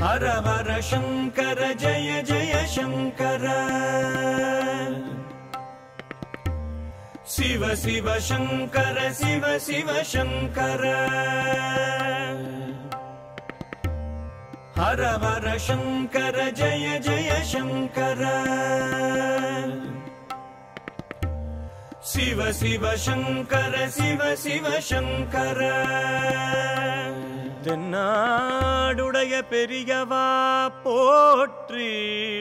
हर हर शङ्कर जय जय शङ्कर शिव शिव शङ्कर शिव शिव शङ्कर हर हर शङ्कर जय जय शङ्कर शिव शिव शङ्कर शिव शिव शङ्कर தென்னாடுடைய பெரியவா போற்றி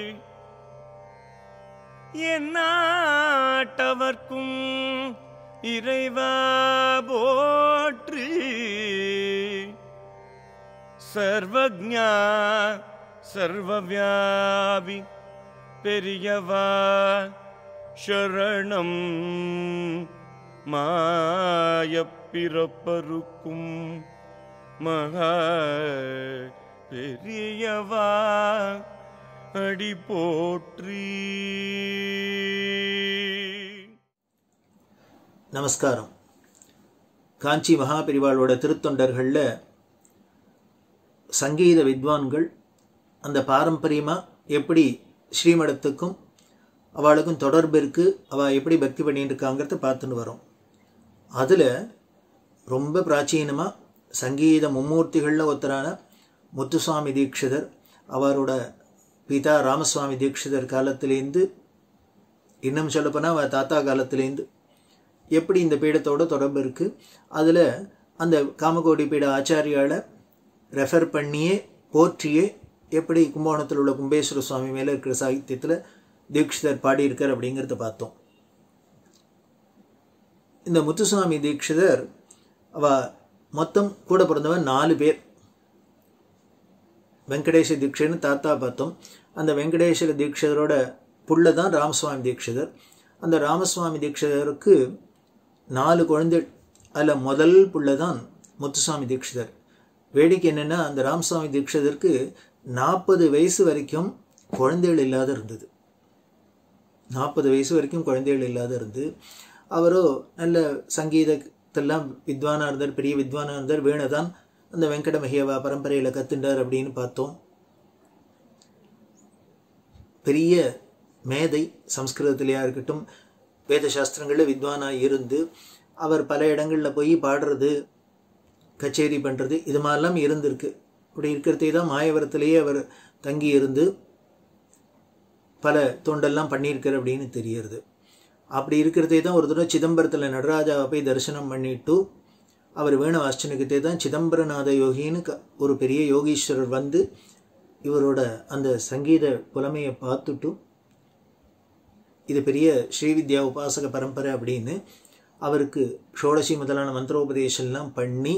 எந்நாட்டவர்க்கும் இறைவா போற்றி சர்வஜா சர்வவியாபி பெரியவா சரணம் மாயப்பிறப்பருக்கும் மகா பெரியவா அடி போற்றி நமஸ்காரம் காஞ்சி மகாபெரிவாளோட திருத்தொண்டர்களில் சங்கீத வித்வான்கள் அந்த பாரம்பரியமாக எப்படி ஸ்ரீமடத்துக்கும் அவளுக்கும் தொடர்பு இருக்குது அவள் எப்படி பக்தி பண்ணிட்டு இருக்காங்கிறத பார்த்துன்னு வரோம் அதில் ரொம்ப பிராச்சீனமாக சங்கீத மும்மூர்த்திகளில் ஒருத்தரான முத்துசுவாமி தீட்சிதர் அவரோட பிதா ராமசுவாமி தீட்சிதர் காலத்திலேருந்து இன்னும் சொல்லப்போனால் அவள் தாத்தா காலத்திலேருந்து எப்படி இந்த பீடத்தோட தொடர்பு இருக்குது அதில் அந்த காமகோடி பீட ஆச்சாரியால ரெஃபர் பண்ணியே போற்றியே எப்படி கும்பகோணத்தில் உள்ள கும்பேஸ்வர சுவாமி மேலே இருக்கிற சாகித்யத்தில் தீட்சிதர் பாடியிருக்கார் அப்படிங்கிறத பார்த்தோம் இந்த முத்துசுவாமி தீட்சிதர் அவ மொத்தம் கூட பிறந்தவன் நாலு பேர் வெங்கடேஷ தீட்சர்னு தாத்தா பார்த்தோம் அந்த வெங்கடேஸ்வர தீட்சிதரோட புள்ள தான் ராமசுவாமி தீட்சிதர் அந்த ராமசுவாமி தீட்சிதருக்கு நாலு குழந்தை அதில் முதல் புள்ள தான் முத்துசுவாமி தீட்சிதர் வேடிக்கை என்னென்னா அந்த ராமசுவாமி தீட்சிதருக்கு நாற்பது வயசு வரைக்கும் குழந்தைகள் இல்லாத இருந்தது நாற்பது வயசு வரைக்கும் குழந்தைகள் இல்லாத இருந்து அவரோ நல்ல சங்கீதத்தெல்லாம் வித்வானாக இருந்தார் பெரிய வித்வானாக இருந்தார் வேணுதான் அந்த வெங்கட மகியவா பரம்பரையில் கத்துண்டார் அப்படின்னு பார்த்தோம் பெரிய மேதை சம்ஸ்கிருதத்திலேயா இருக்கட்டும் வேத சாஸ்திரங்களில் வித்வானாக இருந்து அவர் பல இடங்களில் போய் பாடுறது கச்சேரி பண்ணுறது இது மாதிரிலாம் இருந்திருக்கு இப்படி இருக்கிறதே தான் மாயவரத்திலேயே அவர் தங்கி இருந்து பல தொண்டெல்லாம் பண்ணியிருக்கார் அப்படின்னு தெரியறது அப்படி இருக்கிறதே தான் ஒரு தடவை சிதம்பரத்தில் நடராஜாவை போய் தரிசனம் பண்ணிட்டு அவர் வேணு ஆச்சனுக்கிட்டே தான் சிதம்பரநாத யோகின்னு க ஒரு பெரிய யோகீஸ்வரர் வந்து இவரோட அந்த சங்கீத புலமையை பார்த்துட்டு இது பெரிய ஸ்ரீவித்யா உபாசக பரம்பரை அப்படின்னு அவருக்கு ஷோடசி முதலான மந்திரோபதேசம்லாம் பண்ணி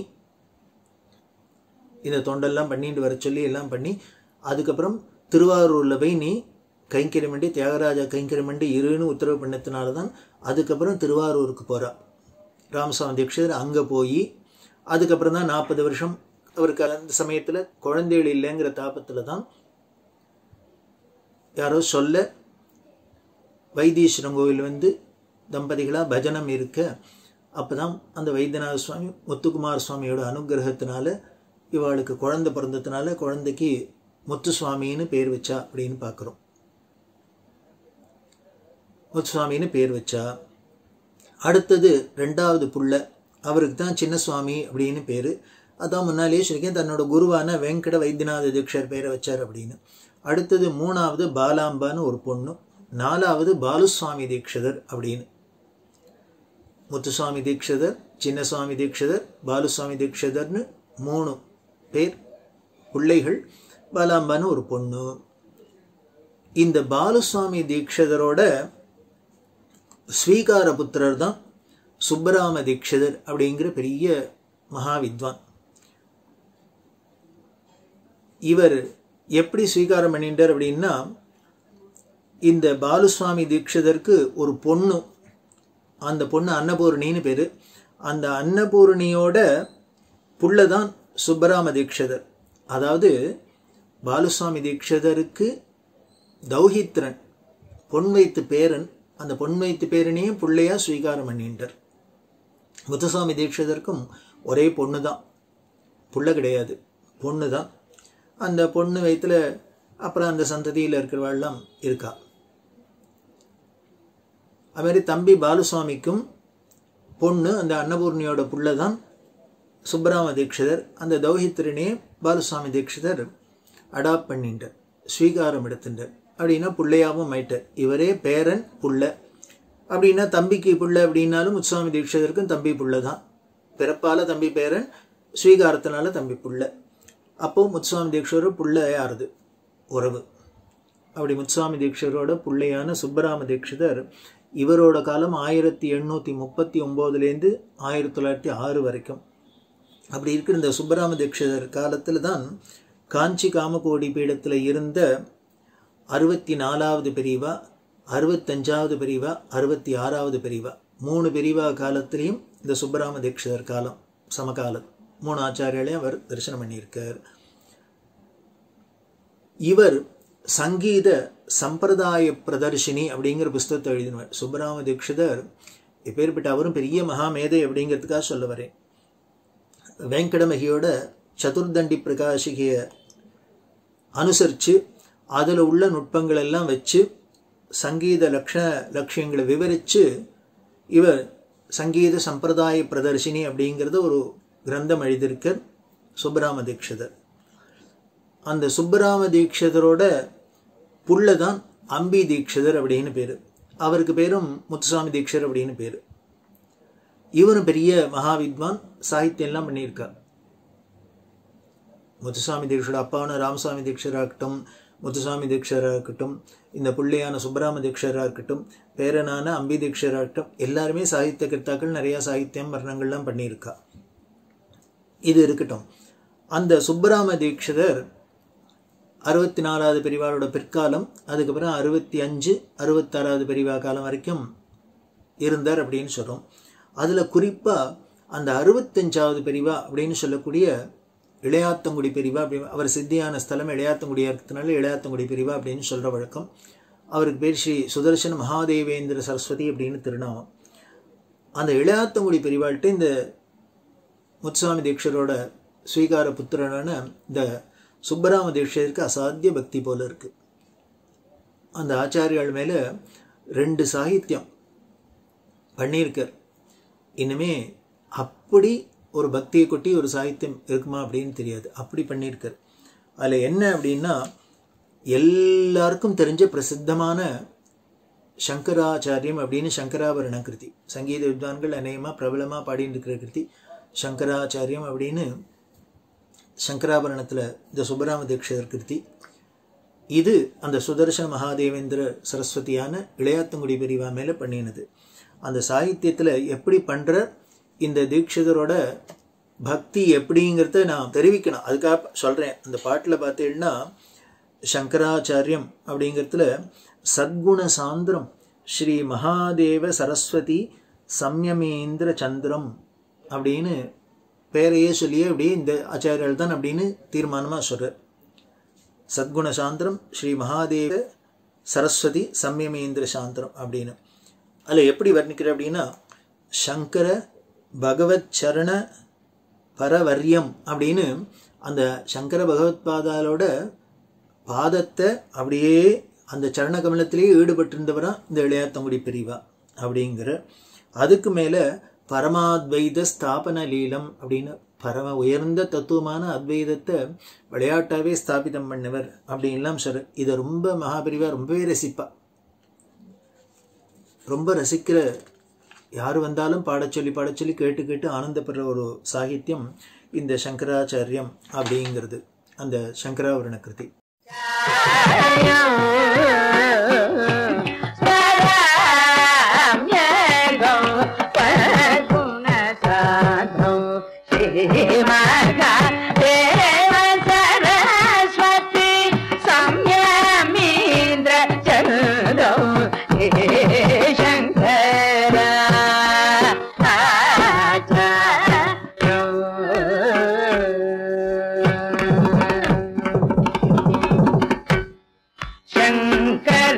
இந்த தொண்டெல்லாம் பண்ணிட்டு வர சொல்லி எல்லாம் பண்ணி அதுக்கப்புறம் திருவாரூரில் போய் நீ கைங்கரிமண்டி தியாகராஜா கைங்கரிமண்டி இருன்னு உத்தரவு பண்ணதுனால தான் அதுக்கப்புறம் திருவாரூருக்கு போகிறா ராமசாமி தீட்சிதர் அங்கே போய் அதுக்கப்புறம் தான் நாற்பது வருஷம் அவருக்கு அந்த சமயத்தில் குழந்தைகள் இல்லைங்கிற தாபத்தில் தான் யாரோ சொல்ல வைத்தீஸ்வரன் கோவில் வந்து தம்பதிகளாக பஜனம் இருக்க அப்போ தான் அந்த வைத்தியநாத சுவாமி முத்துக்குமார சுவாமியோட அனுகிரகத்தினால இவாளுக்கு குழந்தை பிறந்ததுனால குழந்தைக்கு முத்துசுவாமின்னு பேர் வச்சா அப்படின்னு பார்க்குறோம் முத்துசுவாமின்னு பேர் வச்சா அடுத்தது ரெண்டாவது புள்ள அவருக்கு தான் சின்ன சுவாமி அப்படின்னு பேர் அதான் முன்னாலேயே சொல்லியிருக்கேன் தன்னோட குருவான வெங்கட வைத்தியநாத தீக்ஷர் பேரை வச்சார் அப்படின்னு அடுத்தது மூணாவது பாலாம்பான்னு ஒரு பொண்ணு நாலாவது பாலுசுவாமி தீக்ஷதர் அப்படின்னு முத்துசுவாமி தீக்ஷதர் சின்னசுவாமி தீக்ஷதர் பாலுசுவாமி தீக்ஷதர்னு மூணு பேர் பிள்ளைகள் பாலாம்பான்னு ஒரு பொண்ணு இந்த பாலுசுவாமி தீக்ஷதரோட ஸ்வீகார புத்திரர் தான் சுப்பராம தீக்ஷதர் அப்படிங்கிற பெரிய மகாவித்வான் இவர் எப்படி ஸ்வீகாரம் பண்ணிட்டார் அப்படின்னா இந்த பாலுசுவாமி தீட்சிதருக்கு ஒரு பொண்ணு அந்த பொண்ணு அன்னபூர்ணின்னு பேர் அந்த அன்னபூர்ணியோட புள்ள தான் சுப்பராம தீட்சிதர் அதாவது பாலுசுவாமி தீட்சிதருக்கு தௌஹித்ரன் பொன் வைத்து பேரன் அந்த பொன் வைத்து பேரனையும் பிள்ளையா ஸ்வீகாரம் பண்ணிட்டார் முத்துசுவாமி தீட்சிதருக்கும் ஒரே பொண்ணு தான் புள்ள கிடையாது பொண்ணு தான் அந்த பொண்ணு வயித்துல அப்புறம் அந்த சந்ததியில் இருக்கிறவாள்லாம் இருக்கா அது மாதிரி தம்பி பாலுசுவாமிக்கும் பொண்ணு அந்த அன்னபூர்ணியோட புள்ள தான் சுப்பராம தீட்சிதர் அந்த தௌஹித்திரனே பாலுசுவாமி தீட்சிதர் அடாப்ட் பண்ணிட்டார் ஸ்வீகாரம் எடுத்துட்டார் அப்படின்னா புள்ளையாவும் ஆயிட்டார் இவரே பேரன் புள்ள அப்படின்னா தம்பிக்கு புள்ள அப்படின்னாலும் முத்துசுவாமி தீட்சிதருக்கும் தம்பி புள்ள தான் பிறப்பால தம்பி பேரன் ஸ்வீகாரத்தினால தம்பி புள்ள அப்போ முத்துசுவாமி தீட்சிதர் புள்ள யாருது உறவு அப்படி முத்துசுவாமி தீட்சிதரோட புள்ளையான சுப்பராம தீட்சிதர் இவரோட காலம் ஆயிரத்தி எண்ணூற்றி முப்பத்தி ஒம்போதுலேருந்து ஆயிரத்தி தொள்ளாயிரத்தி ஆறு வரைக்கும் அப்படி இருக்கிற இந்த சுப்பராம தீட்சிதர் காலத்தில் தான் காஞ்சி காமகோடி பீடத்தில் இருந்த அறுபத்தி நாலாவது பிரிவா அறுபத்தஞ்சாவது பிரிவா அறுபத்தி ஆறாவது பிரிவா மூணு பிரிவா காலத்திலையும் இந்த சுப்பராம தீட்சிதர் காலம் சமகாலம் மூணு ஆச்சாரியாலையும் அவர் தரிசனம் பண்ணியிருக்கார் இவர் சங்கீத சம்பிரதாய பிரதர்ஷினி அப்படிங்கிற புஸ்தகத்தை எழுதினவர் சுப்பராம தீட்சிதர் எப்பேற்பட்ட அவரும் பெரிய மகாமேதை அப்படிங்கிறதுக்காக சொல்ல வரேன் வெங்கடமகியோட சதுர்தண்டி பிரகாஷிகைய அனுசரித்து அதில் உள்ள நுட்பங்கள் எல்லாம் வச்சு சங்கீத லக்ஷ லட்சியங்களை விவரித்து இவர் சங்கீத சம்பிரதாய பிரதர்ஷினி அப்படிங்கிறத ஒரு கிரந்தம் எழுதியிருக்கார் சுப்பராம தீட்சிதர் அந்த சுப்பராம தீட்சிதரோட புள்ள தான் அம்பி தீட்சிதர் அப்படின்னு பேர் அவருக்கு பேரும் முத்துசாமி தீட்சர் அப்படின்னு பேர் இவரும் பெரிய மகாவித்வான் சாகித்யம்லாம் பண்ணியிருக்கார் முத்துசாமி தீட்சரோட அப்பாவான ராமசாமி தீட்சராக இருக்கட்டும் முத்துசாமி தீட்சராக இருக்கட்டும் இந்த புள்ளையான சுப்பராம தீட்சராக இருக்கட்டும் பேரனான அம்பி தீட்சராக இருக்கட்டும் எல்லாருமே சாகித்ய கர்த்தாக்கள் நிறையா சாகித்யம் வர்ணங்கள்லாம் பண்ணியிருக்கா இது இருக்கட்டும் அந்த சுப்பராம தீட்சிதர் அறுபத்தி நாலாவது பிரிவாரோட பிற்காலம் அதுக்கப்புறம் அறுபத்தி அஞ்சு அறுபத்தாறாவது பிரிவா காலம் வரைக்கும் இருந்தார் அப்படின்னு சொல்கிறோம் அதில் குறிப்பாக அந்த அறுபத்தஞ்சாவது பிரிவா அப்படின்னு சொல்லக்கூடிய இளையாத்தங்குடி பிரிவா அப்படி அவர் சித்தியான ஸ்தலம் இளையாத்தங்குடியாக இருக்கிறதுனால இளையாத்தங்குடி பிரிவா அப்படின்னு சொல்கிற வழக்கம் அவருக்கு பேர் ஸ்ரீ சுதர்சன மகாதேவேந்திர சரஸ்வதி அப்படின்னு திருநாமம் அந்த இளையாத்தங்குடி பிரிவாள்கிட்ட இந்த முத்துசாமி தீட்சரோட ஸ்வீகார புத்திரனான இந்த சுப்பராம தீட்சருக்கு அசாத்திய பக்தி போல இருக்கு அந்த ஆச்சாரியால் மேலே ரெண்டு சாகித்யம் பண்ணியிருக்கார் இனிமே அப்படி ஒரு பக்தியை கொட்டி ஒரு சாகித்யம் இருக்குமா அப்படின்னு தெரியாது அப்படி பண்ணியிருக்கார் அதில் என்ன அப்படின்னா எல்லாருக்கும் தெரிஞ்ச பிரசித்தமான சங்கராச்சாரியம் அப்படின்னு சங்கராபரண கிருதி சங்கீத வித்வான்கள் அநேகமாக பிரபலமாக பாடிட்டு இருக்கிற கிருதி சங்கராச்சாரியம் அப்படின்னு சங்கராபரணத்தில் இந்த சுப்பராம தீட்சிதர் கிருதி இது அந்த சுதர்சன மகாதேவேந்திர சரஸ்வதியான இளையாத்தங்குடி பிரிவா மேலே பண்ணினது அந்த சாகித்யத்தில் எப்படி பண்ணுற இந்த தீட்சிதரோட பக்தி எப்படிங்கிறத நான் தெரிவிக்கணும் அதுக்காக சொல்கிறேன் அந்த பாட்டில் பார்த்தீங்கன்னா சங்கராச்சாரியம் அப்படிங்கிறதுல சத்குண சாந்திரம் ஸ்ரீ மகாதேவ சரஸ்வதி சம்யமேந்திர சந்திரம் அப்படின்னு பேரையே சொல்லியே அப்படியே இந்த ஆச்சாரியால் தான் அப்படின்னு தீர்மானமாக சொல்கிறார் சத்குண சாந்திரம் ஸ்ரீ மகாதேவ சரஸ்வதி சம்யமேந்திர சாந்திரம் அப்படின்னு அதில் எப்படி வர்ணிக்கிற அப்படின்னா சங்கர பகவத் சரண பரவர்யம் அப்படின்னு அந்த சங்கர பகவத் பாதாலோட பாதத்தை அப்படியே அந்த சரண கமலத்திலேயே ஈடுபட்டிருந்தவரா இந்த இளையாத்தங்குடி பிரிவா அப்படிங்கிற அதுக்கு மேலே பரமாத்வைத ஸ்தாபன லீலம் அப்படின்னு பரம உயர்ந்த தத்துவமான அத்வைதத்தை விளையாட்டாவே ஸ்தாபிதம் பண்ணவர் அப்படின்லாம் சொல்ற இதை ரொம்ப மகாபிரிவா ரொம்பவே ரசிப்பா ரொம்ப ரசிக்கிற யார் வந்தாலும் பாடச் சொல்லி பாடச் சொல்லி கேட்டு கேட்டு ஆனந்தப்படுற ஒரு சாகித்யம் இந்த சங்கராச்சாரியம் அப்படிங்கிறது அந்த சங்கராவரண கிருதி ಶಂಕರ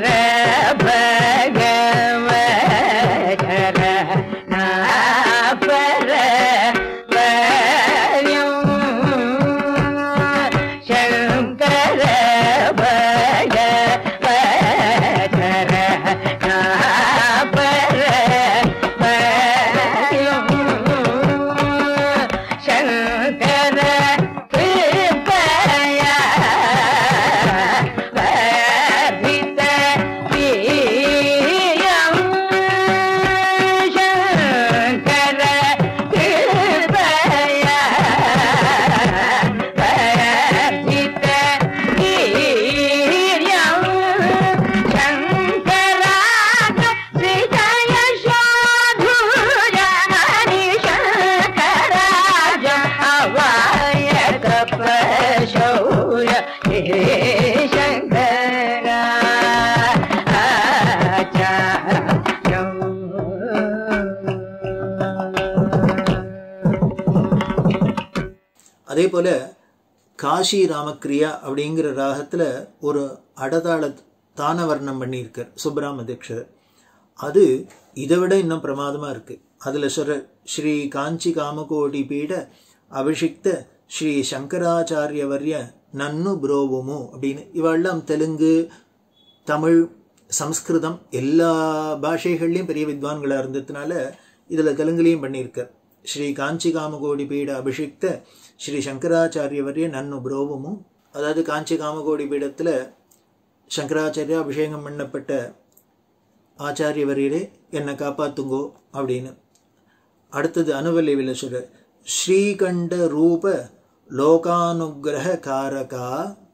அதே போல காஷி ராமக்கிரியா அப்படிங்கிற ராகத்தில் ஒரு அடதாள தானவர்ணம் பண்ணியிருக்கார் சுப்ராம தீட்சர் அது இதை விட இன்னும் பிரமாதமாக இருக்குது அதில் சொல்ற ஸ்ரீ காஞ்சி காமகோடி பீட அபிஷிக்த ஸ்ரீ சங்கராச்சாரியவர்ய நன்னு புரோவுமு அப்படின்னு இவெல்லாம் தெலுங்கு தமிழ் சம்ஸ்கிருதம் எல்லா பாஷைகள்லையும் பெரிய வித்வான்களாக இருந்ததுனால இதில் தெலுங்குலேயும் பண்ணியிருக்கார் ஸ்ரீ காஞ்சி காமகோடி பீட அபிஷிக்த ஸ்ரீ சங்கராச்சாரியவர்ய நன்னு புரோவுமு அதாவது காஞ்சி காமகோடி பீடத்தில் சங்கராச்சாரியா அபிஷேகம் பண்ணப்பட்ட ஆச்சாரியவரீரே என்னை காப்பாத்துங்கோ அப்படின்னு அடுத்தது அனுவல்லிவில் சொல்ற ஸ்ரீகண்ட ரூப லோகானுகிரக காரகா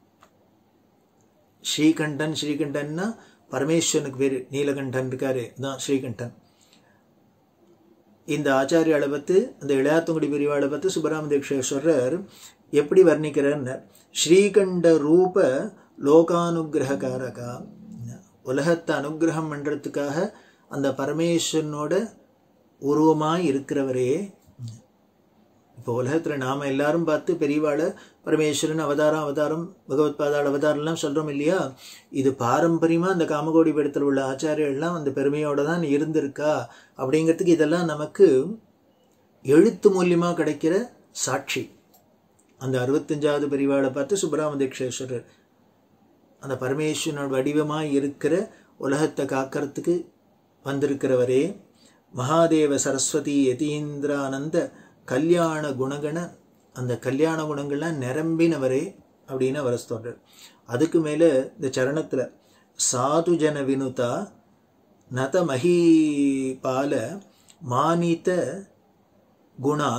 ஸ்ரீகண்டன் ஸ்ரீகண்டன்னா பரமேஸ்வரனுக்கு பேர் நீலகண்டன் இருக்காரு தான் ஸ்ரீகண்டன் இந்த ஆச்சாரியாவை பத்து அந்த இளையாத்தங்குடி பிரிவாளை பத்து சுப்பராம தீக்ஷேஸ்வரர் எப்படி வர்ணிக்கிறார் ஸ்ரீகண்ட ரூப லோகானுகிரகாரகா உலகத்தை அனுகிரகம் பண்ணுறதுக்காக அந்த பரமேஸ்வரனோட உருவமாய் இருக்கிறவரே இப்போ உலகத்தில் நாம் எல்லாரும் பார்த்து பெரியவாளை பரமேஸ்வரன் அவதாரம் அவதாரம் பகவத் பாதாள் அவதாரம்லாம் சொல்கிறோம் இல்லையா இது பாரம்பரியமாக அந்த காமகோடி பீடத்தில் உள்ள ஆச்சாரியர்கள்லாம் அந்த பெருமையோடு தான் இருந்திருக்கா அப்படிங்கிறதுக்கு இதெல்லாம் நமக்கு எழுத்து மூலியமாக கிடைக்கிற சாட்சி அந்த அறுபத்தஞ்சாவது பெரியவாளை பார்த்து சுப்பராம தீக்ஷேஸ்வரர் அந்த பரமேஸ்வரனோட வடிவமாக இருக்கிற உலகத்தை காக்கிறதுக்கு வந்திருக்கிறவரே மகாதேவ சரஸ்வதி யதீந்திரானந்த கல்யாண குணகண அந்த கல்யாண குணங்கள்லாம் நிரம்பினவரே அப்படின்னு அவர் சொல்றார் அதுக்கு மேலே இந்த சரணத்தில் சாது ஜன வினுதா நத மஹீபால மானித குணா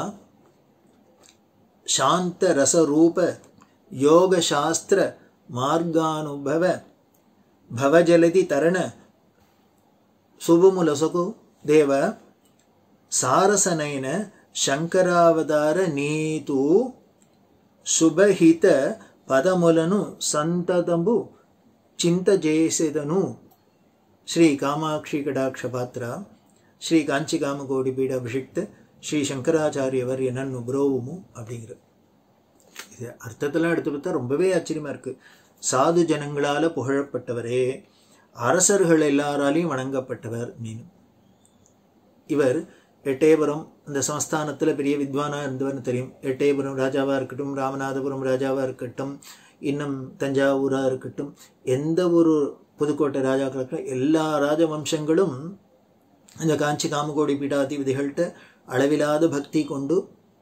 சாந்த ரசரூப யோக சாஸ்திர ಮಾರ್ಗಾನುಭವ ಭವಜಲದಿ ತರಣ ಸುಭುಮುಲಸಕು ದೇವ ಸಾರಸನೈನ ಶಂಕರಾವತಾರ ನೀತು ಶುಭಹಿತ ಪದಮುలను ಸಂತತಂಬು చింతజేసేదను శ్రీ కామాక్షి కటాక్ష పాత్ర శ్రీ காஞ்சி காமகோடி பீட அபிஷிக்த ஸ்ரீ சங்கராச்சாரியவர் என்னன்னு புரோவுமு அப்படிங்கிற இது அர்த்தத்தெல்லாம் எடுத்து பார்த்தா ரொம்பவே ஆச்சரியமா இருக்கு சாது ஜனங்களால புகழப்பட்டவரே அரசர்கள் எல்லாராலையும் வணங்கப்பட்டவர் மீன் இவர் எட்டயபுரம் இந்த சமஸ்தானத்தில் பெரிய வித்வானாக இருந்தவர்னு தெரியும் எட்டயபுரம் ராஜாவாக இருக்கட்டும் ராமநாதபுரம் ராஜாவாக இருக்கட்டும் இன்னும் தஞ்சாவூராக இருக்கட்டும் எந்த ஒரு புதுக்கோட்டை ராஜாக்களுக்கு எல்லா ராஜவம்சங்களும் இந்த காஞ்சி காமகோடி பீடாதிபதிகள்கிட்ட அளவிலாத பக்தி கொண்டு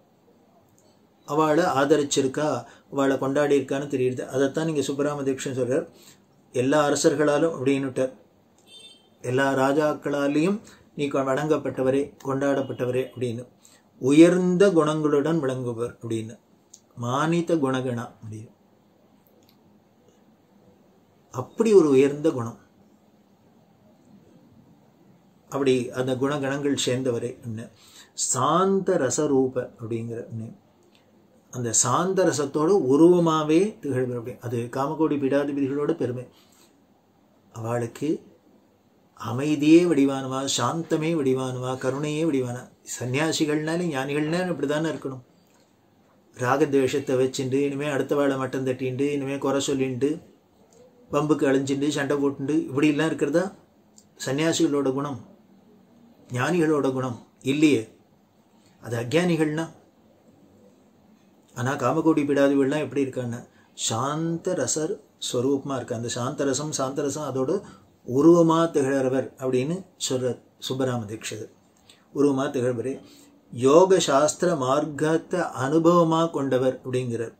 அவளை ஆதரிச்சிருக்கா அவளை கொண்டாடி இருக்கான்னு தெரியுது அதைத்தான் நீங்கள் சுப்பராம தீக்ஷன் சொல்கிறார் எல்லா அரசர்களாலும் அப்படின்னுட்டார் எல்லா ராஜாக்களாலேயும் நீ வணங்கப்பட்டவரே கொண்டாடப்பட்டவரே அப்படின்னு உயர்ந்த குணங்களுடன் விளங்குவர் அப்படின்னு மானித குணகணா அப்படின்னு அப்படி ஒரு உயர்ந்த குணம் அப்படி அந்த குணகணங்கள் சேர்ந்தவரே என்ன சாந்த ரசரூப அப்படிங்கிற அந்த சாந்த ரசத்தோட உருவமாகவே திகழ்வர் அப்படி அது காமகோடி பீடாதிபதிகளோட பெருமை அவளுக்கு அமைதியே வடிவானுவா சாந்தமே வடிவானுவா கருணையே வடிவானா சன்னியாசிகள்னாலே ஞானிகள்னாலும் இப்படி தானே இருக்கணும் ராகத்வேஷத்தை வச்சுண்டு இனிமேல் அடுத்த வேலை மட்டம் தட்டிண்டு இனிமேல் குறை சொல்லிண்டு பம்புக்கு அழிஞ்சுண்டு சண்டை போட்டுண்டு இப்படிலாம் இருக்கிறதா சன்னியாசிகளோட குணம் ஞானிகளோட குணம் இல்லையே அது அக்ஞானிகள்னா ஆனால் காமகோடி பிடாதிகள்லாம் எப்படி இருக்கான்னா சாந்த ரசர் ஸ்வரூபமாக இருக்கு அந்த சாந்த ரசம் சாந்த ரசம் அதோட உருவமாக திகழறவர் அப்படின்னு சொல்கிறார் சுப்பராம தீட்சிதர் உருவமாக திகழ்வரே யோக சாஸ்திர மார்க்கத்தை அனுபவமாக கொண்டவர் அப்படிங்கிறார்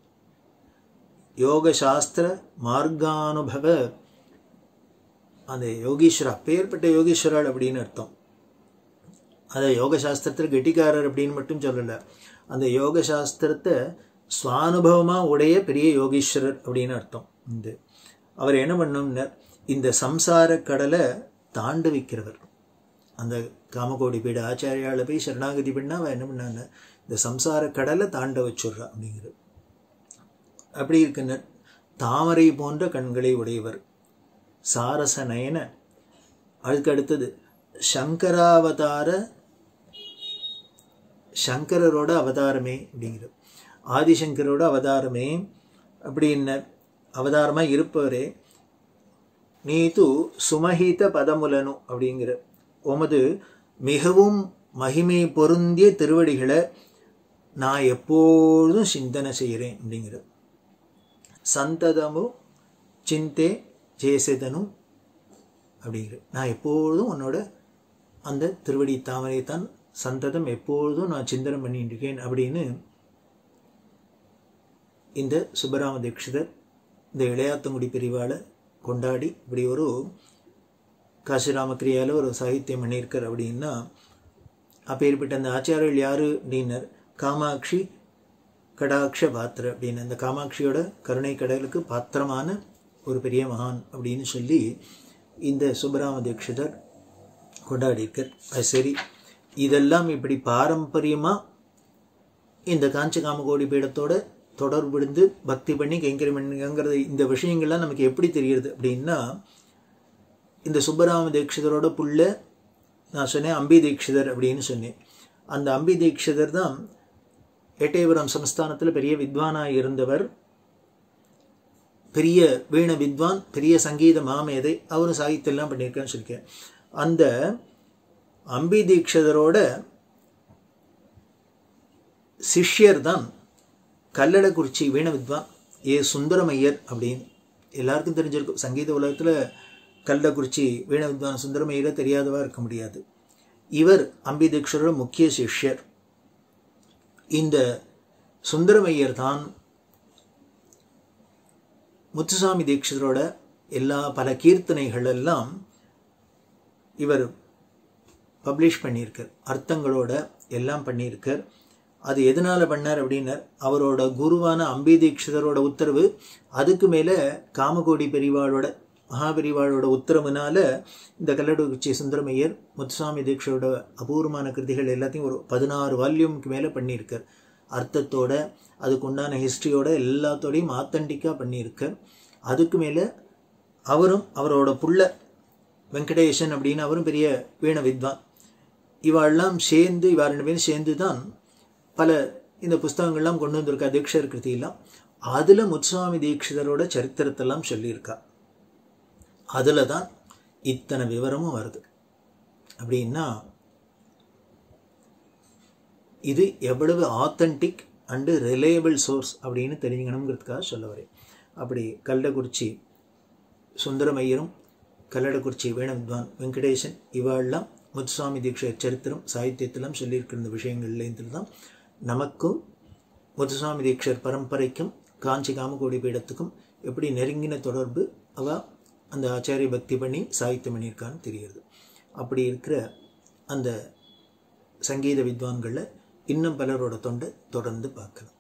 யோக சாஸ்திர மார்க்கானுபவ அந்த யோகீஸ்வரர் அப்பேற்பட்ட யோகீஸ்வரர் அப்படின்னு அர்த்தம் அதை யோக சாஸ்திரத்தில் கெட்டிக்காரர் அப்படின்னு மட்டும் சொல்லலை அந்த யோக சாஸ்திரத்தை சுவானுபவமாக உடைய பெரிய யோகீஸ்வரர் அப்படின்னு அர்த்தம் இந்த அவர் என்ன பண்ணணும்னார் இந்த சம்சார கடலை தாண்டு வைக்கிறவர் அந்த காமகோடி பீட ஆச்சாரியால போய் சரணாகதி பண்ணா அவன் என்ன பண்ணாங்க இந்த சம்சார கடலை தாண்ட வச்சுடுறா அப்படிங்கிறது அப்படி இருக்கின்ற தாமரை போன்ற கண்களை உடையவர் சாரச நயன அதுக்கு அடுத்தது சங்கராவதார சங்கரரோட அவதாரமே அப்படிங்கிறது ஆதிசங்கரோட அவதாரமே அப்படின்னர் அவதாரமாக இருப்பவரே நீ து சுமஹித பதமுலனு அப்படிங்கிற உமது மிகவும் மகிமை பொருந்திய திருவடிகளை நான் எப்பொழுதும் சிந்தனை செய்கிறேன் அப்படிங்கிற சந்ததமு சிந்தே ஜெயசேதனும் அப்படிங்கிற நான் எப்பொழுதும் உன்னோட அந்த திருவடி தாமரை தான் சந்ததம் எப்பொழுதும் நான் சிந்தனை பண்ணிட்டு இருக்கேன் அப்படின்னு இந்த சுப்பராம தீட்சிதர் இந்த இளையாத்தங்குடி பிரிவால் கொண்டாடி இப்படி ஒரு காசிராமக்கிரியால் ஒரு சாகித்யம் பண்ணியிருக்கார் அப்படின்னா அப்பேற்பட்ட அந்த ஆச்சாரியர்கள் யார் அப்படின்னர் காமாட்சி கடாட்ச பாத்திர அப்படின்னு அந்த காமாட்சியோட கருணை கடலுக்கு பாத்திரமான ஒரு பெரிய மகான் அப்படின்னு சொல்லி இந்த சுப்பராம தீட்சிதர் கொண்டாடியிருக்கார் அது சரி இதெல்லாம் இப்படி பாரம்பரியமாக இந்த காஞ்சி காமகோடி பீடத்தோட தொடர்புடுந்து பக்தி பண்ணி கைங்கரியம் பண்ணுங்கிறது இந்த விஷயங்கள்லாம் நமக்கு எப்படி தெரியுது அப்படின்னா இந்த சுப்பராம தீட்சிதரோட புள்ள நான் சொன்னேன் அம்பி தீட்சிதர் அப்படின்னு சொன்னேன் அந்த அம்பி தீட்சிதர் தான் எட்டயபுரம் சமஸ்தானத்தில் பெரிய வித்வானாக இருந்தவர் பெரிய வீண வித்வான் பெரிய சங்கீத மாமேதை அவரும் சாகித்யெல்லாம் பண்ணியிருக்கான்னு சொல்லியிருக்கேன் அந்த அம்பி தீட்சிதரோட சிஷ்யர் தான் கல்லடக்குறிச்சி வீண வித்வான் ஏ சுந்தரமையர் அப்படின்னு எல்லாருக்கும் தெரிஞ்சிருக்கும் சங்கீத உலகத்தில் கல்லடக்குறிச்சி வீண வித்வான் சுந்தரமையரை தெரியாதவா இருக்க முடியாது இவர் அம்பி தீட்சரோட முக்கிய சிஷ்யர் இந்த சுந்தரமையர் தான் முத்துசாமி தீட்சிதரோட எல்லா பல கீர்த்தனைகள் எல்லாம் இவர் பப்ளிஷ் பண்ணியிருக்கார் அர்த்தங்களோட எல்லாம் பண்ணியிருக்கார் அது எதனால் பண்ணார் அப்படின்னார் அவரோட குருவான அம்பி தீட்சிதரோட உத்தரவு அதுக்கு மேலே காமகோடி பெரிவாளோட மகாபெரிவாளோட உத்தரவுனால இந்த கல்லடுச்சி சுந்தரமையர் முத்துசாமி தீட்சரோட அபூர்வமான கிருதிகள் எல்லாத்தையும் ஒரு பதினாறு வால்யூமுக்கு மேலே பண்ணியிருக்கார் அர்த்தத்தோட அதுக்கு உண்டான ஹிஸ்ட்ரியோட எல்லாத்தோடையும் ஆத்தன்டிக்காக பண்ணியிருக்கார் அதுக்கு மேலே அவரும் அவரோட புள்ள வெங்கடேசன் அப்படின்னு அவரும் பெரிய வீண வித்வான் இவாளெல்லாம் சேர்ந்து இவா ரெண்டு பேரும் சேர்ந்து தான் பல இந்த புஸ்தகங்கள்லாம் கொண்டு வந்திருக்கா தீட்சர் கிருதியெல்லாம் அதில் முத்துசுவாமி தீட்சிதரோட சரித்திரத்தெல்லாம் சொல்லியிருக்கா அதில் தான் இத்தனை விவரமும் வருது அப்படின்னா இது எவ்வளவு ஆத்தன்டிக் அண்டு ரிலையபிள் சோர்ஸ் அப்படின்னு தெரிஞ்சுக்கணுங்கிறதுக்காக சொல்ல வரேன் அப்படி கல்லடக்குறிச்சி சுந்தரமையரும் கல்லடக்குறிச்சி வேணவித்வான் வெங்கடேசன் இவாளெல்லாம் முத்துசுவாமி தீட்சை சரித்திரம் சாகித்யத்திலும் சொல்லியிருக்கிற இந்த விஷயங்கள்லேருந்து தான் நமக்கும் முத்துசுவாமி தீட்சர் பரம்பரைக்கும் காஞ்சி காமகோடி பீடத்துக்கும் எப்படி நெருங்கின தொடர்பு அவ அந்த ஆச்சாரிய பக்தி பண்ணி சாகித்யம் பண்ணியிருக்கான்னு தெரியுது அப்படி இருக்கிற அந்த சங்கீத வித்வான்களில் இன்னும் பலரோட தொண்டை தொடர்ந்து பார்க்கலாம்